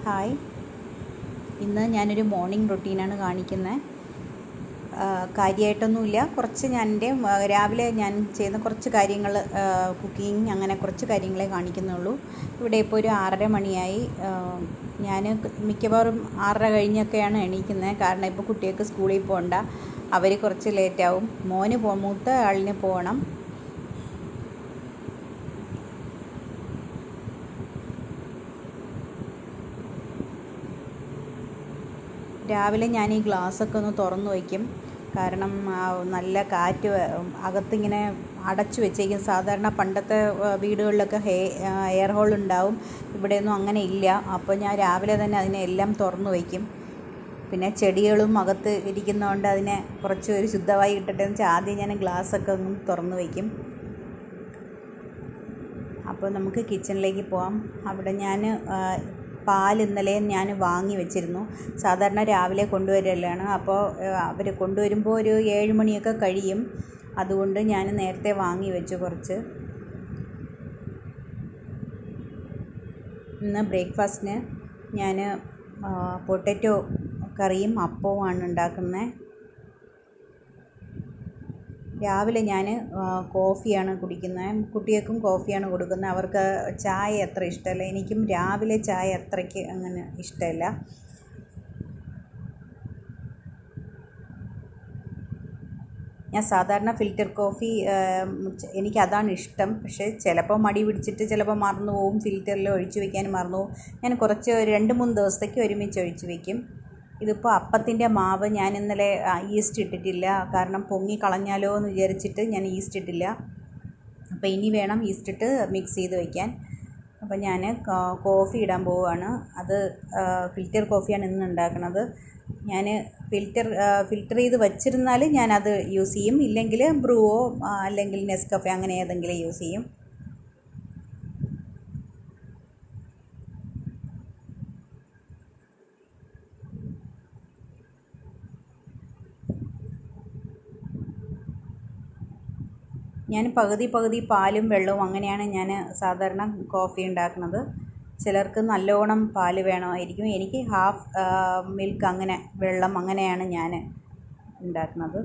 hi ഇന്ന് ഞാനൊരു morning റൊട്ടീനാണ് കാണിക്കുന്നത് കാര്യമായിട്ടൊന്നുമില്ല കുറച്ച് ഞാൻ എൻ്റെ രാവിലെ ഞാൻ ചെയ്യുന്ന കുറച്ച് കാര്യങ്ങൾ കുക്കിംഗ് അങ്ങനെ കുറച്ച് കാര്യങ്ങളെ കാണിക്കുന്നുള്ളൂ ഇവിടെ ഇപ്പോൾ ഒരു ആറര മണിയായി ഞാൻ മിക്കവാറും ആറര കഴിഞ്ഞൊക്കെയാണ് എണീക്കുന്നത് കാരണം ഇപ്പോൾ കുട്ടികൾക്ക് സ്കൂളിൽ പോകണ്ട അവർ കുറച്ച് ലേറ്റാവും മോന് പോ മൂത്ത ആളിന് പോകണം രാവിലെ ഞാൻ ഈ ഗ്ലാസ്സൊക്കെ ഒന്ന് തുറന്നു വയ്ക്കും കാരണം നല്ല കാറ്റ് അകത്തിങ്ങനെ അടച്ചു വെച്ചേക്കും സാധാരണ പണ്ടത്തെ വീടുകളിലൊക്കെ ഹേ എയർ ഹോൾ ഉണ്ടാവും ഇവിടെയൊന്നും അങ്ങനെ ഇല്ല അപ്പോൾ ഞാൻ രാവിലെ തന്നെ അതിനെ എല്ലാം തുറന്നു വയ്ക്കും പിന്നെ ചെടികളും അകത്ത് ഇരിക്കുന്നതുകൊണ്ട് അതിനെ കുറച്ച് ഒരു ശുദ്ധമായി കിട്ടട്ടെ എന്ന് വെച്ചാൽ ആദ്യം ഞാൻ ഗ്ലാസ്സൊക്കെ ഒന്ന് തുറന്നു വയ്ക്കും അപ്പോൾ നമുക്ക് കിച്ചണിലേക്ക് പോവാം അവിടെ ഞാൻ പാൽ ഇന്നലെ ഞാൻ വാങ്ങി വെച്ചിരുന്നു സാധാരണ രാവിലെ കൊണ്ടുവരലാണ് അപ്പോൾ അവർ കൊണ്ടുവരുമ്പോൾ ഒരു ഏഴ് മണിയൊക്കെ കഴിയും അതുകൊണ്ട് ഞാൻ നേരത്തെ വാങ്ങി വെച്ചു കുറച്ച് ഇന്ന് ബ്രേക്ക്ഫാസ്റ്റിന് ഞാൻ പൊട്ടറ്റോ കറിയും അപ്പവുമാണ് ഉണ്ടാക്കുന്നത് രാവിലെ ഞാൻ കോഫിയാണ് കുടിക്കുന്നത് കുട്ടികൾക്കും കോഫിയാണ് കൊടുക്കുന്നത് അവർക്ക് ചായ അത്ര ഇഷ്ടമല്ല എനിക്കും രാവിലെ ചായ അത്രയ്ക്ക് അങ്ങനെ ഇഷ്ടമല്ല ഞാൻ സാധാരണ ഫിൽറ്റർ കോഫി എനിക്ക് അതാണ് ഇഷ്ടം പക്ഷേ ചിലപ്പോൾ മടി പിടിച്ചിട്ട് ചിലപ്പോൾ മറന്നു പോവും ഫിൽറ്ററിൽ ഒഴിച്ചു വെക്കാൻ മറന്നു പോവും ഞാൻ കുറച്ച് രണ്ട് മൂന്ന് ദിവസത്തേക്ക് ഒരുമിച്ച് ഒഴിച്ചു വെക്കും ഇതിപ്പോൾ അപ്പത്തിൻ്റെ മാവ് ഞാൻ ഇന്നലെ ഈസ്റ്റ് ഇട്ടിട്ടില്ല കാരണം പൊങ്ങി കളഞ്ഞാലോ എന്ന് വിചാരിച്ചിട്ട് ഞാൻ ഈസ്റ്റ് ഇട്ടില്ല അപ്പോൾ ഇനി വേണം ഈസ്റ്റ് ഇട്ട് മിക്സ് ചെയ്ത് വയ്ക്കാൻ അപ്പോൾ ഞാൻ കോഫി ഇടാൻ പോവുകയാണ് അത് ഫിൽറ്റർ കോഫിയാണ് ഇന്ന് ഉണ്ടാക്കുന്നത് ഞാൻ ഫിൽറ്റർ ഫിൽറ്റർ ചെയ്ത് വച്ചിരുന്നാൽ ഞാനത് യൂസ് ചെയ്യും ഇല്ലെങ്കിൽ ബ്രൂവോ അല്ലെങ്കിൽ നെസ്കഫെ അങ്ങനെ ഏതെങ്കിലും യൂസ് ചെയ്യും ഞാൻ പകുതി പകുതി പാലും വെള്ളവും അങ്ങനെയാണ് ഞാൻ സാധാരണ കോഫി ഉണ്ടാക്കുന്നത് ചിലർക്ക് നല്ലോണം പാൽ വേണമായിരിക്കും എനിക്ക് ഹാഫ് മിൽക്ക് അങ്ങനെ വെള്ളം അങ്ങനെയാണ് ഞാൻ ഉണ്ടാക്കുന്നത്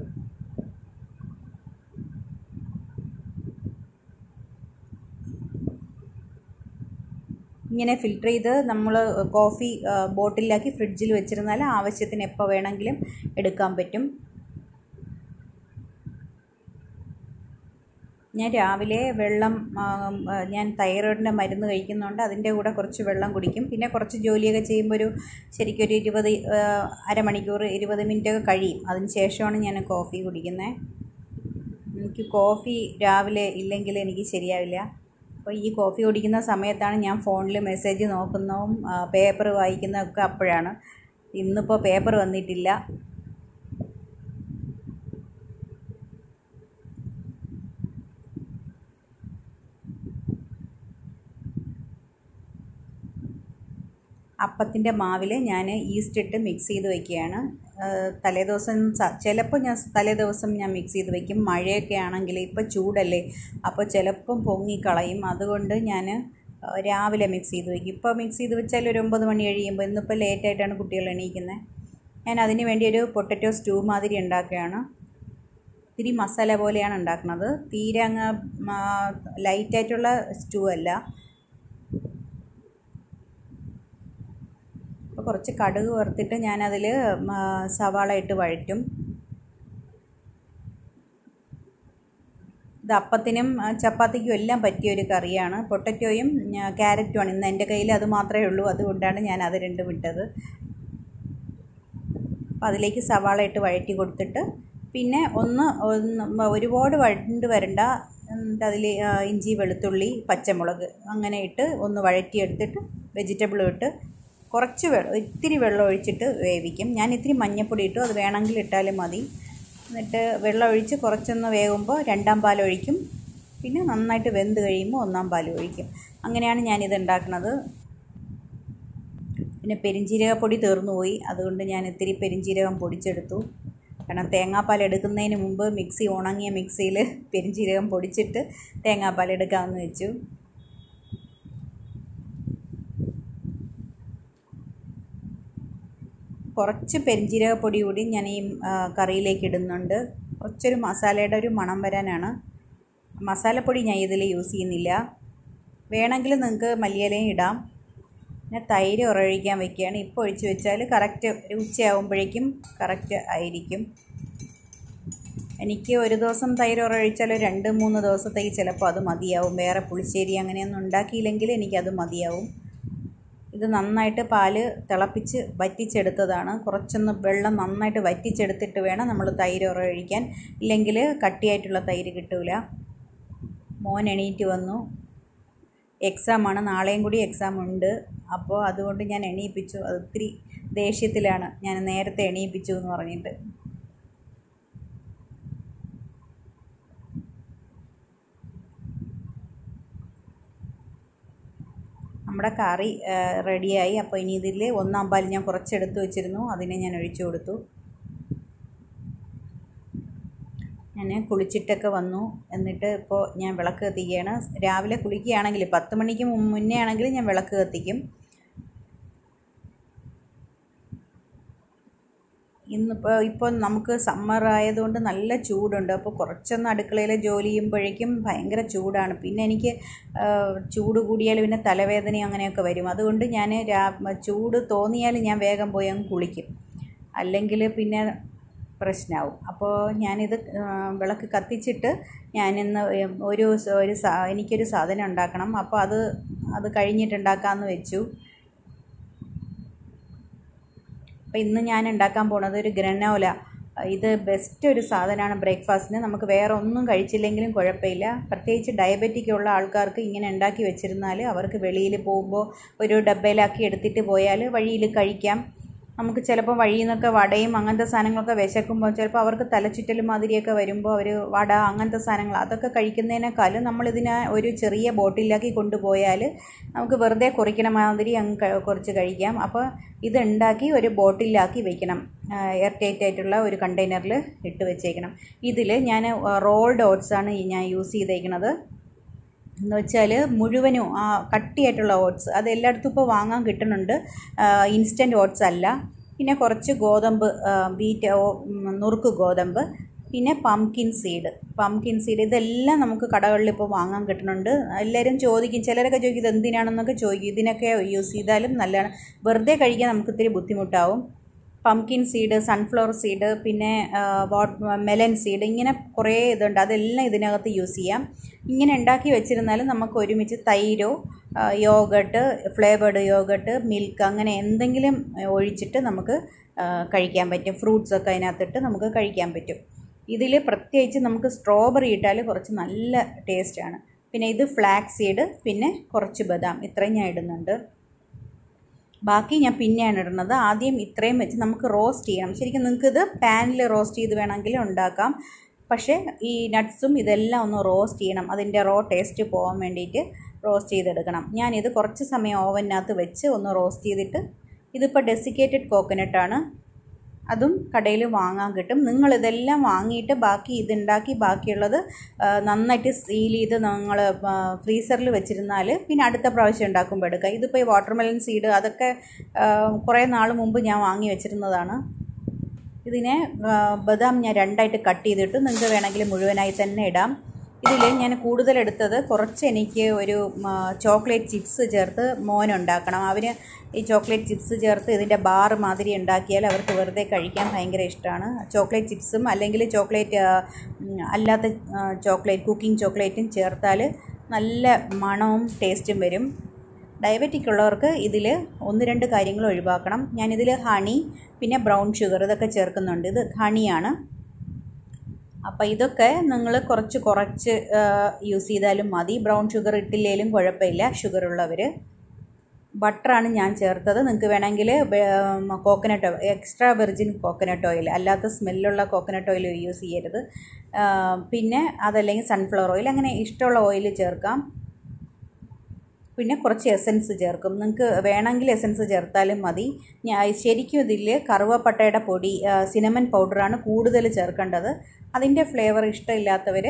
ഇങ്ങനെ ഫിൽറ്റർ ചെയ്ത് നമ്മൾ കോഫി ബോട്ടിലാക്കി ഫ്രിഡ്ജിൽ വെച്ചിരുന്നാൽ ആവശ്യത്തിന് എപ്പോൾ വേണമെങ്കിലും എടുക്കാൻ പറ്റും ഞാൻ രാവിലെ വെള്ളം ഞാൻ തൈറോയിഡിൻ്റെ മരുന്ന് കഴിക്കുന്നുണ്ട് അതിൻ്റെ കൂടെ കുറച്ച് വെള്ളം കുടിക്കും പിന്നെ കുറച്ച് ജോലിയൊക്കെ ചെയ്യുമ്പോൾ ഒരു ശരിക്കും ഒരു ഇരുപത് അരമണിക്കൂർ ഇരുപത് മിനിറ്റൊക്കെ കഴിയും അതിന് ശേഷമാണ് ഞാൻ കോഫി കുടിക്കുന്നത് എനിക്ക് കോഫി രാവിലെ ഇല്ലെങ്കിൽ എനിക്ക് ശരിയാവില്ല അപ്പോൾ ഈ കോഫി കുടിക്കുന്ന സമയത്താണ് ഞാൻ ഫോണിൽ മെസ്സേജ് നോക്കുന്നതും പേപ്പർ വായിക്കുന്നതൊക്കെ അപ്പോഴാണ് ഇന്നിപ്പോൾ പേപ്പർ വന്നിട്ടില്ല അപ്പത്തിൻ്റെ മാവിൽ ഞാൻ ഈസ്റ്റ് ഇട്ട് മിക്സ് ചെയ്ത് വയ്ക്കുകയാണ് തലേദിവസം ചിലപ്പോൾ ഞാൻ തലേദിവസം ഞാൻ മിക്സ് ചെയ്ത് വയ്ക്കും മഴയൊക്കെ ആണെങ്കിൽ ഇപ്പോൾ ചൂടല്ലേ അപ്പോൾ ചിലപ്പം പൊങ്ങിക്കളയും അതുകൊണ്ട് ഞാൻ രാവിലെ മിക്സ് ചെയ്ത് വയ്ക്കും ഇപ്പോൾ മിക്സ് ചെയ്ത് വെച്ചാൽ ഒരു ഒമ്പത് മണി കഴിയുമ്പോൾ ഇന്നിപ്പോൾ ലേറ്റായിട്ടാണ് കുട്ടികൾ എണീക്കുന്നത് ഞാൻ അതിന് വേണ്ടി ഒരു പൊട്ടറ്റോ സ്റ്റൂ മാതിരി ഉണ്ടാക്കുകയാണ് ഇത്തിരി മസാല പോലെയാണ് ഉണ്ടാക്കുന്നത് തീരെ അങ്ങ് ലൈറ്റായിട്ടുള്ള സ്റ്റൂ അല്ല അപ്പോൾ കുറച്ച് കടുക് വറുത്തിട്ട് ഞാനതിൽ സവാള ഇട്ട് വഴറ്റും ഇത് അപ്പത്തിനും ചപ്പാത്തിക്കും എല്ലാം പറ്റിയ ഒരു കറിയാണ് പൊട്ടറ്റോയും ക്യാരറ്റുമാണ് ഇന്ന് എൻ്റെ കയ്യിൽ അത് മാത്രമേ ഉള്ളൂ അതുകൊണ്ടാണ് ഞാൻ അത് രണ്ടും ഇട്ടത് അപ്പോൾ അതിലേക്ക് സവാള ഇട്ട് വഴറ്റി കൊടുത്തിട്ട് പിന്നെ ഒന്ന് ഒന്ന് ഒരുപാട് വഴണ്ട് വരണ്ട അതിൽ ഇഞ്ചി വെളുത്തുള്ളി പച്ചമുളക് അങ്ങനെ ഇട്ട് ഒന്ന് വഴറ്റിയെടുത്തിട്ട് വെജിറ്റബിളും ഇട്ട് കുറച്ച് വെള്ളം ഇത്തിരി വെള്ളം ഒഴിച്ചിട്ട് വേവിക്കും ഞാൻ ഇത്തിരി മഞ്ഞൾപ്പൊടി ഇട്ടു അത് വേണമെങ്കിൽ ഇട്ടാലും മതി എന്നിട്ട് വെള്ളം ഒഴിച്ച് കുറച്ചൊന്ന് വേകുമ്പോൾ രണ്ടാം പാൽ ഒഴിക്കും പിന്നെ നന്നായിട്ട് വെന്ത് കഴിയുമ്പോൾ ഒന്നാം പാൽ ഒഴിക്കും അങ്ങനെയാണ് ഞാനിത് ഉണ്ടാക്കുന്നത് പിന്നെ പെരിഞ്ജീരകപ്പൊടി തീർന്നു പോയി അതുകൊണ്ട് ഞാൻ ഇത്തിരി പെരിഞ്ജീരകം പൊടിച്ചെടുത്തു കാരണം തേങ്ങാപ്പാൽ എടുക്കുന്നതിന് മുമ്പ് മിക്സി ഉണങ്ങിയ മിക്സിയിൽ പെരിഞ്ജീരകം പൊടിച്ചിട്ട് തേങ്ങാപ്പാൽ എടുക്കാമെന്ന് വെച്ചു കുറച്ച് പെരിഞ്ജീരകപ്പൊടി കൂടി ഞാൻ ഈ ആ, കറിയിലേക്ക് ഇടുന്നുണ്ട് കുറച്ചൊരു മസാലയുടെ ഒരു മണം വരാനാണ് മസാലപ്പൊടി ഞാൻ ഇതിൽ യൂസ് ചെയ്യുന്നില്ല വേണമെങ്കിൽ നിങ്ങൾക്ക് മല്ലിയിലയും ഇടാം പിന്നെ തൈര് ഉറഴിക്കാൻ വെക്കുകയാണ് ഇപ്പോൾ ഒഴിച്ച് വെച്ചാൽ കറക്റ്റ് ഒരു ഉച്ചയാകുമ്പോഴേക്കും കറക്റ്റ് ആയിരിക്കും എനിക്ക് ഒരു ദിവസം തൈര് ഉറഴിച്ചാൽ ഒരു രണ്ട് മൂന്ന് ദിവസത്തേക്ക് ചിലപ്പോൾ അത് മതിയാവും വേറെ പുളിശ്ശേരി അങ്ങനെയൊന്നും ഉണ്ടാക്കിയില്ലെങ്കിൽ എനിക്കത് മതിയാവും ഇത് നന്നായിട്ട് പാല് തിളപ്പിച്ച് വറ്റിച്ചെടുത്തതാണ് കുറച്ചൊന്ന് വെള്ളം നന്നായിട്ട് വറ്റിച്ചെടുത്തിട്ട് വേണം നമ്മൾ തൈര് ഉറഴിക്കാൻ ഇല്ലെങ്കിൽ കട്ടിയായിട്ടുള്ള തൈര് കിട്ടൂല മോൻ എണീറ്റ് വന്നു എക്സാമാണ് നാളെയും കൂടി എക്സാം ഉണ്ട് അപ്പോൾ അതുകൊണ്ട് ഞാൻ എണീപ്പിച്ചു അത് ഒത്തിരി ദേഷ്യത്തിലാണ് ഞാൻ നേരത്തെ എണീപ്പിച്ചു എന്ന് പറഞ്ഞിട്ട് നമ്മുടെ കറി റെഡിയായി അപ്പോൾ ഇനി ഇതിൽ ഒന്നാം പാൽ ഞാൻ കുറച്ചെടുത്ത് വെച്ചിരുന്നു അതിനെ ഞാൻ ഒഴിച്ചു കൊടുത്തു ഞാൻ കുളിച്ചിട്ടൊക്കെ വന്നു എന്നിട്ട് ഇപ്പോൾ ഞാൻ വിളക്ക് കത്തിക്കുകയാണ് രാവിലെ കുളിക്കുകയാണെങ്കിൽ പത്ത് മണിക്ക് മുൻ- മുന്നേ ആണെങ്കിൽ ഞാൻ വിളക്ക് കത്തിക്കും ഇന്നിപ്പോൾ ഇപ്പോൾ നമുക്ക് സമ്മർ ആയതുകൊണ്ട് നല്ല ചൂടുണ്ട് അപ്പോൾ കുറച്ചൊന്ന് അടുക്കളയിൽ ജോലി ചെയ്യുമ്പോഴേക്കും ഭയങ്കര ചൂടാണ് പിന്നെ എനിക്ക് ആ, ചൂട് കൂടിയാൽ പിന്നെ തലവേദനയും അങ്ങനെയൊക്കെ വരും അതുകൊണ്ട് ഞാൻ രാ ചൂട് തോന്നിയാൽ ഞാൻ വേഗം പോയി അങ്ങ് കുളിക്കും അല്ലെങ്കിൽ പിന്നെ പ്രശ്നമാവും അപ്പോൾ ഞാനിത് ആ, വിളക്ക് കത്തിച്ചിട്ട് ഞാനിന്ന് ഒരു സ- ഒരു സാ എനിക്കൊരു സാധനം ഉണ്ടാക്കണം അപ്പോൾ അത് അത് കഴിഞ്ഞിട്ട് ഉണ്ടാക്കാമെന്ന് വെച്ചു അപ്പോൾ ഇന്ന് ഞാൻ ഉണ്ടാക്കാൻ പോണത് ഒരു ഗ്രനോല ഇത് ബെസ്റ്റ് ഒരു സാധനമാണ് ബ്രേക്ക്ഫാസ്റ്റിന് നമുക്ക് വേറെ ഒന്നും കഴിച്ചില്ലെങ്കിലും കുഴപ്പമില്ല പ്രത്യേകിച്ച് ഡയബറ്റിക് ഉള്ള ആൾക്കാർക്ക് ഇങ്ങനെ ഉണ്ടാക്കി വെച്ചിരുന്നാൽ അവർക്ക് വെളിയിൽ പോകുമ്പോൾ ഒരു ഡബ്ബയിലാക്കി എടുത്തിട്ട് പോയാൽ വഴിയിൽ കഴിക്കാം നമുക്ക് ചിലപ്പോൾ വഴിയിൽ നിന്നൊക്കെ വടയും അങ്ങനത്തെ സാധനങ്ങളൊക്കെ വിശക്കുമ്പോൾ ചിലപ്പോൾ അവർക്ക് തലചുറ്റൽ മാതിരിയൊക്കെ വരുമ്പോൾ അവർ വട അങ്ങനത്തെ സാധനങ്ങൾ അതൊക്കെ കഴിക്കുന്നതിനേക്കാളും നമ്മളിതിനെ ഒരു ചെറിയ ബോട്ടിലാക്കി കൊണ്ടുപോയാൽ നമുക്ക് വെറുതെ കുറിക്കണ മാതിരി അങ്ങ് ക- കുറച്ച് കഴിക്കാം അപ്പോൾ ഇത് ഉണ്ടാക്കി ഒരു ബോട്ടിലാക്കി വെക്കണം എയർ ടൈറ്റ് ആയിട്ടുള്ള ഒരു കണ്ടെയ്നറിൽ ഇട്ട് വെച്ചേക്കണം ഇതിൽ ഞാൻ റോൾഡ് ഓട്സാണ് ഞാൻ യൂസ് ചെയ്തേക്കുന്നത് എന്ന് വെച്ചാൽ മുഴുവനും ആ കട്ടിയായിട്ടുള്ള ഓട്സ് അത് എല്ലായിടത്തും ഇപ്പോൾ വാങ്ങാൻ കിട്ടുന്നുണ്ട് ഇൻസ്റ്റൻറ്റ് ഓട്സ് അല്ല പിന്നെ കുറച്ച് ഗോതമ്പ് ആ, ബീറ്റ് ഓ, ഉം, നുറുക്ക് ഗോതമ്പ് പിന്നെ പംകിൻ സീഡ് പംകിൻ സീഡ് ഇതെല്ലാം നമുക്ക് കടകളിൽ ഇപ്പോൾ വാങ്ങാൻ കിട്ടുന്നുണ്ട് എല്ലാവരും ചോദിക്കും ചിലരൊക്കെ ചോദിക്കും ഇത് എന്തിനാണെന്നൊക്കെ ചോദിക്കും ഇതിനൊക്കെ യൂസ് ചെയ്താലും നല്ലതാണ് വെറുതെ കഴിക്കാൻ നമുക്ക് ഇത്തിരി ബുദ്ധിമുട്ടാവും പംകിൻ സീഡ് സൺഫ്ലവർ സീഡ് പിന്നെ വാട്ട് മെലൻ സീഡ് ഇങ്ങനെ കുറേ ഇതുണ്ട് അതെല്ലാം ഇതിനകത്ത് യൂസ് ചെയ്യാം ഇങ്ങനെ ഉണ്ടാക്കി വെച്ചിരുന്നാലും നമുക്ക് ഒരുമിച്ച് തൈരോ യോഗട്ട് ഫ്ലേവേർഡ് യോഗട്ട് മിൽക്ക് അങ്ങനെ എന്തെങ്കിലും ആ, ഒഴിച്ചിട്ട് നമുക്ക് ആ, കഴിക്കാൻ പറ്റും ഫ്രൂട്ട്സൊക്കെ അതിനകത്തിട്ട് നമുക്ക് കഴിക്കാൻ പറ്റും ഇതിൽ പ്രത്യേകിച്ച് നമുക്ക് സ്ട്രോബെറി ഇട്ടാൽ കുറച്ച് നല്ല ടേസ്റ്റാണ് പിന്നെ ഇത് ഫ്ലാക്സ് സീഡ് പിന്നെ കുറച്ച് ബദാം ഇത്രയും ഞാൻ ഇടുന്നുണ്ട് ബാക്കി ഞാൻ പിന്നെയാണ് ഇടുന്നത് ആദ്യം ഇത്രയും വെച്ച് നമുക്ക് റോസ്റ്റ് ചെയ്യണം ശരിക്കും നിങ്ങൾക്ക് ഇത് പാനിൽ റോസ്റ്റ് ചെയ്ത് വേണമെങ്കിൽ ഉണ്ടാക്കാം പക്ഷേ ഈ നട്ട്സും ഇതെല്ലാം ഒന്ന് റോസ്റ്റ് ചെയ്യണം അതിൻ്റെ റോ ടേസ്റ്റ് പോകാൻ വേണ്ടിയിട്ട് റോസ്റ്റ് ചെയ്തെടുക്കണം ഞാനിത് കുറച്ച് സമയം ഓവനകത്ത് വെച്ച് ഒന്ന് റോസ്റ്റ് ചെയ്തിട്ട് ഇതിപ്പോൾ ഡെസിക്കേറ്റഡ് കോക്കനട്ടാണ് അതും കടയിൽ വാങ്ങാൻ കിട്ടും നിങ്ങളിതെല്ലാം വാങ്ങിയിട്ട് ബാക്കി ഇതുണ്ടാക്കി ബാക്കിയുള്ളത് ആ, നന്നായിട്ട് സീൽ ചെയ്ത് നിങ്ങൾ ഫ്രീസറിൽ വെച്ചിരുന്നാൽ പിന്നെ അടുത്ത പ്രാവശ്യം ഉണ്ടാക്കുമ്പോൾ എടുക്കാം ഇതിപ്പോൾ ഈ വാട്ടർമെലൻ സീഡ് അതൊക്കെ ആ, കുറേ നാൾ മുമ്പ് ഞാൻ വാങ്ങി വെച്ചിരുന്നതാണ് ഇതിനെ ആ, ബദാം ഞാൻ രണ്ടായിട്ട് കട്ട് ചെയ്തിട്ട് നിങ്ങൾക്ക് വേണമെങ്കിൽ മുഴുവനായി തന്നെ ഇടാം ഇതിൽ ഞാൻ കൂടുതൽ എടുത്തത് കുറച്ച് എനിക്ക് ഒരു ചോക്ലേറ്റ് ചിപ്സ് ചേർത്ത് മോൻ ഉണ്ടാക്കണം അവന് ഈ ചോക്ലേറ്റ് ചിപ്സ് ചേർത്ത് ഇതിൻ്റെ ബാർ മാതിരി ഉണ്ടാക്കിയാൽ അവർക്ക് വെറുതെ കഴിക്കാൻ ഭയങ്കര ഇഷ്ടമാണ് ചോക്ലേറ്റ് ചിപ്സും അല്ലെങ്കിൽ ചോക്ലേറ്റ് ആ, ഉം, അല്ലാത്ത ആ, ചോക്ലേറ്റ് കുക്കിംഗ് ചോക്ലേറ്റും ചേർത്താൽ നല്ല മണവും ടേസ്റ്റും വരും ഡയബറ്റിക് ഉള്ളവർക്ക് ഇതിൽ ഒന്ന് രണ്ട് കാര്യങ്ങൾ ഒഴിവാക്കണം ഞാനിതിൽ ഹണി പിന്നെ ബ്രൗൺ ഷുഗർ ഇതൊക്കെ ചേർക്കുന്നുണ്ട് ഇത് ഹണിയാണ് അപ്പോൾ ഇതൊക്കെ നിങ്ങൾ കുറച്ച് കുറച്ച് യൂസ് ചെയ്താലും മതി ബ്രൗൺ ഷുഗർ ഇട്ടില്ലേലും കുഴപ്പമില്ല ഷുഗർ ഉള്ളവർ ബട്ടറാണ് ഞാൻ ചേർത്തത് നിങ്ങൾക്ക് വേണമെങ്കിൽ coconut extra virgin coconut oil അല്ലാത്ത സ്മെല്ലുള്ള കോക്കനട്ട് ഓയിൽ യൂസ് ചെയ്യരുത് ആ, പിന്നെ അതല്ലെങ്കിൽ സൺഫ്ലവർ ഓയിൽ അങ്ങനെ ഇഷ്ടമുള്ള ഓയിൽ ചേർക്കാം പിന്നെ കുറച്ച് എസൻസ് ചേർക്കും നിങ്ങൾക്ക് വേണമെങ്കിൽ എസൻസ് ചേർത്താലും മതി ഞാൻ ശരിക്കും ഇതിൽ കറുവപ്പട്ടയുടെ പൊടി സിനമൻ പൗഡറാണ് കൂടുതൽ ചേർക്കേണ്ടത് അതിൻ്റെ ഫ്ലേവർ ഇഷ്ടമില്ലാത്തവർ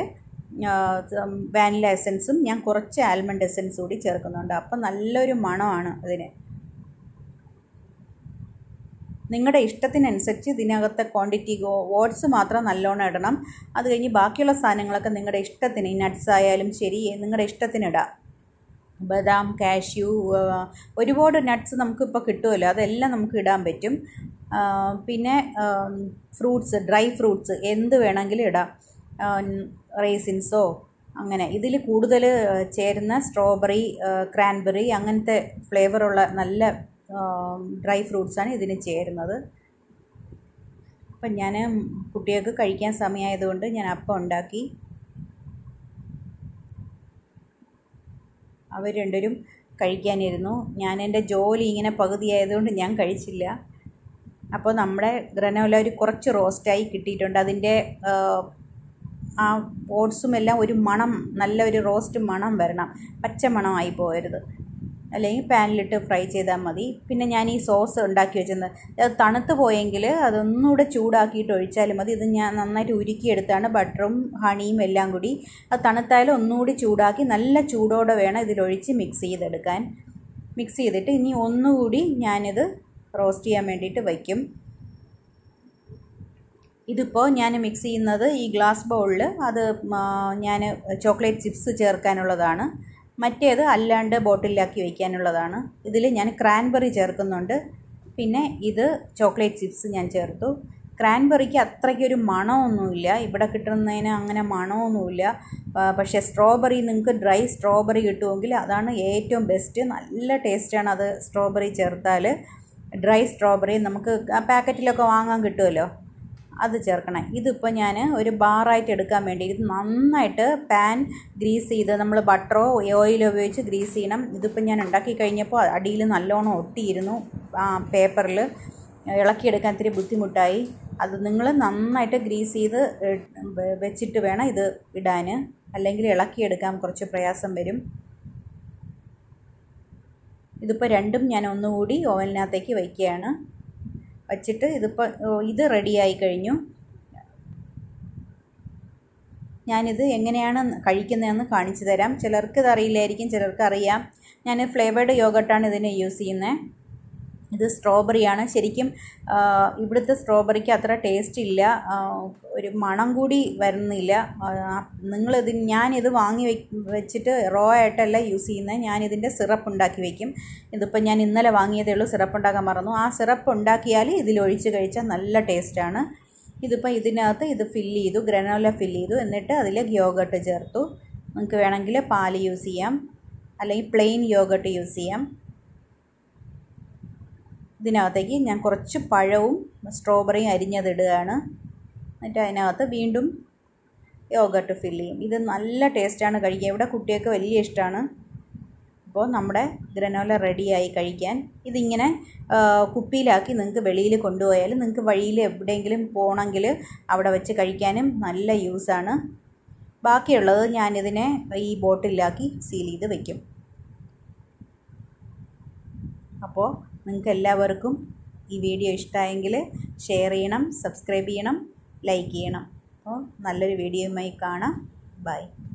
വാനില എസൻസും ഞാൻ കുറച്ച് ആൽമണ്ട് എസൻസ് കൂടി ചേർക്കുന്നുണ്ട് അപ്പം നല്ലൊരു മണമാണ് അതിന് നിങ്ങളുടെ ഇഷ്ടത്തിനനുസരിച്ച് ഇതിനകത്തെ ക്വാണ്ടിറ്റി ഓട്സ് മാത്രം നല്ലോണം ഇടണം അത് കഴിഞ്ഞ് ബാക്കിയുള്ള സാധനങ്ങളൊക്കെ നിങ്ങളുടെ ഇഷ്ടത്തിന് നട്ട്സ് ആയാലും ശരി നിങ്ങളുടെ ഇഷ്ടത്തിന് ഇടാം ബദാം കാഷ്യൂ ഒരുപാട് നട്ട്സ് നമുക്കിപ്പോൾ കിട്ടുമല്ലോ അതെല്ലാം നമുക്ക് ഇടാൻ പറ്റും ആ, പിന്നെ ഫ്രൂട്ട്സ് ഡ്രൈ ഫ്രൂട്ട്സ് എന്ത് വേണമെങ്കിലും ഇടാം റേസിൻസോ അങ്ങനെ ഇതിൽ കൂടുതൽ ചേരുന്ന സ്ട്രോബെറി ക്രാൻബെറി അങ്ങനത്തെ ഫ്ലേവറുള്ള നല്ല ഡ്രൈ ഫ്രൂട്ട്സാണ് ഇതിന് ചേരുന്നത് അപ്പം ഞാൻ കുട്ടികൾക്ക് കഴിക്കാൻ സമയമായതുകൊണ്ട് ഞാൻ അപ്പം ഉണ്ടാക്കി അവർ രണ്ടുപേരും കഴിക്കാനിരുന്നു ഞാൻ എൻ്റെ ജോലി ഇങ്ങനെ പകുതിയായതുകൊണ്ട് ഞാൻ കഴിച്ചില്ല അപ്പോൾ നമ്മുടെ ഗ്രനോല ഒരു കുറച്ച് റോസ്റ്റായി കിട്ടിയിട്ടുണ്ട് അതിൻ്റെ ആ, ആ ഓട്സും എല്ലാം ഒരു മണം നല്ല ഒരു റോസ്റ്റ് മണം വരണം പച്ച മണമായി പോകരുത് അല്ലെങ്കിൽ പാനിലിട്ട് ഫ്രൈ ചെയ്താൽ മതി പിന്നെ ഞാൻ ഈ സോസ് ഉണ്ടാക്കി വെച്ചിരുന്നത് അത് തണുത്ത് പോയെങ്കിൽ അതൊന്നുകൂടെ ചൂടാക്കിയിട്ട് ഒഴിച്ചാലും മതി ഇത് ഞാൻ നന്നായിട്ട് ഉരുക്കിയെടുത്താണ് ബട്ടറും ഹണിയും എല്ലാം കൂടി അത് തണുത്തായാലും ഒന്നുകൂടി ചൂടാക്കി നല്ല ചൂടോടെ വേണം ഇതിലൊഴിച്ച് മിക്സ് ചെയ്തെടുക്കാൻ മിക്സ് ചെയ്തിട്ട് ഇനി ഒന്നുകൂടി ഞാനിത് റോസ്റ്റ് ചെയ്യാൻ വേണ്ടിയിട്ട് വയ്ക്കും ഇതിപ്പോൾ ഞാൻ മിക്സ് ചെയ്യുന്നത് ഈ ഗ്ലാസ് ബൗളിൽ അത് ഞാൻ ചോക്ലേറ്റ് ചിപ്സ് ചേർക്കാനുള്ളതാണ് മറ്റേത് അല്ലാണ്ട് ബോട്ടിലാക്കി വയ്ക്കാനുള്ളതാണ് ഇതിൽ ഞാൻ ക്രാൻബെറി ചേർക്കുന്നുണ്ട് പിന്നെ ഇത് ചോക്ലേറ്റ് ചിപ്സ് ഞാൻ ചേർത്തു ക്രാൻബെറിക്ക് അത്രയ്ക്കൊരു മണമൊന്നുമില്ല ഇവിടെ കിട്ടുന്നതിന് അങ്ങനെ മണമൊന്നുമില്ല ആ, പക്ഷേ സ്ട്രോബെറി നിങ്ങൾക്ക് ഡ്രൈ സ്ട്രോബെറി കിട്ടുമെങ്കിൽ അതാണ് ഏറ്റവും ബെസ്റ്റ് നല്ല ടേസ്റ്റാണ് അത് സ്ട്രോബെറി ചേർത്താൽ ഡ്രൈ സ്ട്രോബെറി നമുക്ക് ആ പാക്കറ്റിലൊക്കെ വാങ്ങാൻ കിട്ടുമല്ലോ അത് ചേർക്കണം ഇതിപ്പോൾ ഞാൻ ഒരു ബാറായിട്ട് എടുക്കാൻ വേണ്ടി ഇത് നന്നായിട്ട് പാൻ ഗ്രീസ് ചെയ്ത് നമ്മൾ ബട്ടറോ ഓയിലോ ഉപയോഗിച്ച് ഗ്രീസ് ചെയ്യണം ഇതിപ്പോൾ ഞാൻ ഉണ്ടാക്കി കഴിഞ്ഞപ്പോൾ അടിയിൽ നല്ലോണം ഒട്ടിയിരുന്നു ആ പേപ്പറിൽ ഇളക്കിയെടുക്കാൻ ഇത്തിരി ബുദ്ധിമുട്ടായി അത് നിങ്ങൾ നന്നായിട്ട് ഗ്രീസ് ചെയ്ത് ഇ- വെ- വെച്ചിട്ട് വേണം ഇത് ഇടാൻ അല്ലെങ്കിൽ ഇളക്കിയെടുക്കാൻ കുറച്ച് പ്രയാസം വരും ഇതിപ്പോൾ രണ്ടും ഞാൻ ഒന്നുകൂടി ഓവനിനകത്തേക്ക് വയ്ക്കുകയാണ് വച്ചിട്ട് ഇതിപ്പോൾ ഇത് റെഡിയായി കഴിഞ്ഞു ഞാനിത് എങ്ങനെയാണ് കഴിക്കുന്നതെന്ന് കാണിച്ചു തരാം ചിലർക്ക് ഇത് അറിയില്ലായിരിക്കും ചിലർക്ക് അറിയാം ഞാൻ ഫ്ലേവേർഡ് യോഗട്ടാണ് ഇതിന് യൂസ് ചെയ്യുന്നത് ഇത് സ്ട്രോബെറിയാണ് ശരിക്കും ആ, ഇവിടുത്തെ സ്ട്രോബെറിക്ക് അത്ര ടേസ്റ്റ് ഇല്ല ആ, ഒരു മണം കൂടി വരുന്നില്ല ആ, നിങ്ങളിത് ഞാനിത് വാങ്ങി വെ വെച്ചിട്ട് റോ ആയിട്ടല്ല യൂസ് ചെയ്യുന്നത് ഞാനിതിൻ്റെ സിറപ്പ് ഉണ്ടാക്കി വയ്ക്കും ഇതിപ്പോൾ ഞാൻ ഇന്നലെ വാങ്ങിയതേ ഉള്ളൂ സിറപ്പ് ഉണ്ടാക്കാൻ മറന്നു ആ സിറപ്പ് ഉണ്ടാക്കിയാൽ ഇതിലൊഴിച്ച് കഴിച്ചാൽ നല്ല ടേസ്റ്റാണ് ഇതിപ്പോൾ ഇതിനകത്ത് ഇത് ഫില്ല് ചെയ്തു ഗ്രനോല ഫില്ല് ചെയ്തു എന്നിട്ട് അതിൽ യോഗട്ട് ചേർത്തു നിങ്ങൾക്ക് വേണമെങ്കിൽ പാല് യൂസ് ചെയ്യാം അല്ലെങ്കിൽ പ്ലെയിൻ യോഗട്ട് യൂസ് ചെയ്യാം ഇതിനകത്തേക്ക് ഞാൻ കുറച്ച് പഴവും സ്ട്രോബെറിയും അരിഞ്ഞതിടുകയാണ് എന്നിട്ട് അതിനകത്ത് വീണ്ടും യോഗട്ട് ഫില്ല് ചെയ്യും ഇത് നല്ല ടേസ്റ്റാണ് കഴിക്കാൻ ഇവിടെ കുട്ടികൾക്ക് വലിയ ഇഷ്ടമാണ് അപ്പോൾ നമ്മുടെ ഗ്രനോല റെഡിയായി കഴിക്കാൻ ഇതിങ്ങനെ ആ, കുപ്പിയിലാക്കി നിങ്ങൾക്ക് വെളിയിൽ കൊണ്ടുപോയാൽ നിങ്ങൾക്ക് വഴിയിൽ എവിടെയെങ്കിലും പോകണമെങ്കിൽ അവിടെ വെച്ച് കഴിക്കാനും നല്ല യൂസാണ് ബാക്കിയുള്ളത് ഞാനിതിനെ ഈ ബോട്ടിലാക്കി സീൽ ചെയ്ത് വയ്ക്കും അപ്പോൾ നിങ്ങൾക്ക് എല്ലാവർക്കും ഈ വീഡിയോ ഇഷ്ടമായെങ്കിൽ ഷെയർ ചെയ്യണം സബ്സ്ക്രൈബ് ചെയ്യണം ലൈക്ക് ചെയ്യണം അപ്പോൾ നല്ലൊരു വീഡിയോയുമായി കാണാം ബൈ